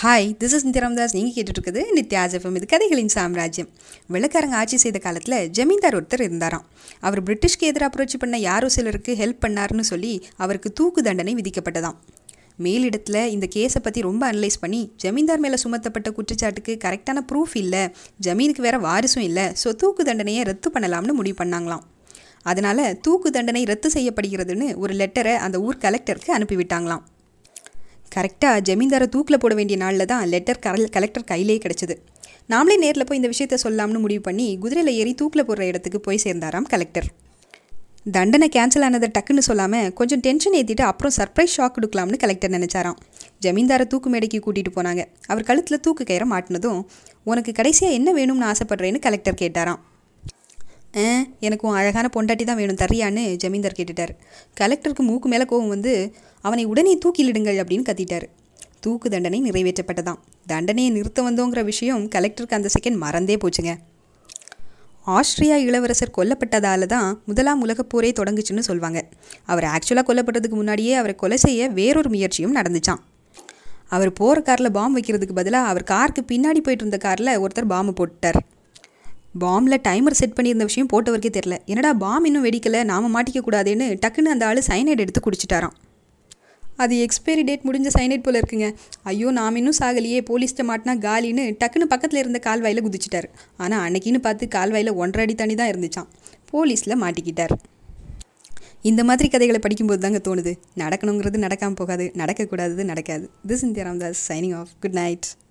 hi this is நித்யாராம்தாஸ் நீங்கள் கேட்டுட்ருக்குது Nithya's FM இது கதைகளின் சாம்ராஜ்யம் வெள்ளக்காரங்க ஆட்சி செய்த காலத்தில் ஜமீன்தார் ஒருத்தர் இருந்தாராம் அவர் பிரிட்டிஷ்க்கு எதிராக புரட்சி பண்ண யாரோ சிலருக்கு ஹெல்ப் பண்ணாருன்னு சொல்லி அவருக்கு தூக்கு தண்டனை விதிக்கப்பட்டதாம் மேலிடத்தில் இந்த கேஸை பற்றி ரொம்ப அனலைஸ் பண்ணி ஜமீன்தார் மேலே சுமத்தப்பட்ட குற்றச்சாட்டுக்கு கரெக்டான ப்ரூஃப் இல்லை ஜமீனுக்கு வேற வாரிசும் இல்லை ஸோ தூக்கு தண்டனையை ரத்து பண்ணலாம்னு முடிவு பண்ணாங்களாம் அதனால் தூக்கு தண்டனை ரத்து செய்யப்படுகிறதுன்னு ஒரு லெட்டரை அந்த ஊர் கலெக்டருக்கு அனுப்பிவிட்டாங்களாம் கரெக்டாக ஜமீன்தாரை தூக்கில் போட வேண்டிய நாளில் தான் லெட்டர் கரல் கலெக்டர் கையிலே கிடச்சிது நாமளே நேரில் போய் இந்த விஷயத்த சொல்லலாம்னு முடிவு பண்ணி குதிரையில் ஏறி தூக்கில் போடுற இடத்துக்கு போய் சேர்ந்தாராம் கலெக்டர் தண்டனை கேன்சல் ஆனதை டக்குன்னு சொல்லாமல் கொஞ்சம் டென்ஷன் ஏற்றிட்டு அப்புறம் சர்ப்ரைஸ் ஷாக் கொடுக்கலாம்னு கலெக்டர் நினச்சாராம் ஜமீன்தாரை தூக்கு மேடைக்கு கூட்டிகிட்டு போனாங்க அவர் கழுத்தில் தூக்கு கயிறை மாட்டினதும் உனக்கு கடைசியாக என்ன வேணும்னு ஆசைப்படுறேன்னு கலெக்டர் கேட்டாராம் ஆ எனக்கு உன் அழகான பொண்டாட்டி தான் வேணும் தரியான்னு ஜமீன்தார் கேட்டுட்டார் கலெக்டருக்கு மூக்கு மேலே கோவம் வந்து அவனை உடனே தூக்கிலிடுங்கள் அப்படின்னு கத்திட்டார் தூக்கு தண்டனை நிறைவேற்றப்பட்டதாம் தண்டனையை நிறுத்த வந்தோங்கிற விஷயம் கலெக்டருக்கு அந்த செகண்ட் மறந்தே போச்சுங்க ஆஸ்திரியா இளவரசர் கொல்லப்பட்டதால தான் முதலாம் உலகப் போரே தொடங்குச்சுன்னு சொல்லுவாங்க அவர் ஆக்சுவலாக கொல்லப்படுறதுக்கு முன்னாடியே அவரை கொலை செய்ய வேறொரு முயற்சியும் நடந்துச்சான் அவர் போகிற காரில் பாம்பு வைக்கிறதுக்கு பதிலாக அவர் காருக்கு பின்னாடி போயிட்டு இருந்த காரில் ஒருத்தர் பாம்பு போட்டார் பாம்பில் டைமர் செட் பண்ணியிருந்த விஷயம் போட்டவருக்கே தெரில என்னடா பாம் இன்னும் வெடிக்கலை நாம் மாட்டிக்க கூடாதுன்னு டக்குன்னு அந்த ஆள் சைனைட் எடுத்து குடிச்சிட்டாராம் அது எக்ஸ்பைரி டேட் முடிஞ்ச சைனைட் போல் இருக்குங்க ஐயோ நாம் இன்னும் சாகலையே போலீஸ்ட்ட மாட்டினா காலின்னு டக்குன்னு பக்கத்தில் இருந்த கால்வாயில் குதிச்சிட்டார் ஆனால் அன்னைக்குன்னு பார்த்து கால்வாயில் ஒன்றரை அடி தண்ணி தான் இருந்துச்சான் போலீஸில் மாட்டிக்கிட்டார் இந்த மாதிரி கதைகளை படிக்கும்போது தாங்க தோணுது நடக்கணுங்கிறது நடக்காமல் போகாது நடக்கக்கூடாதது நடக்காது this India Ramdas signing off good night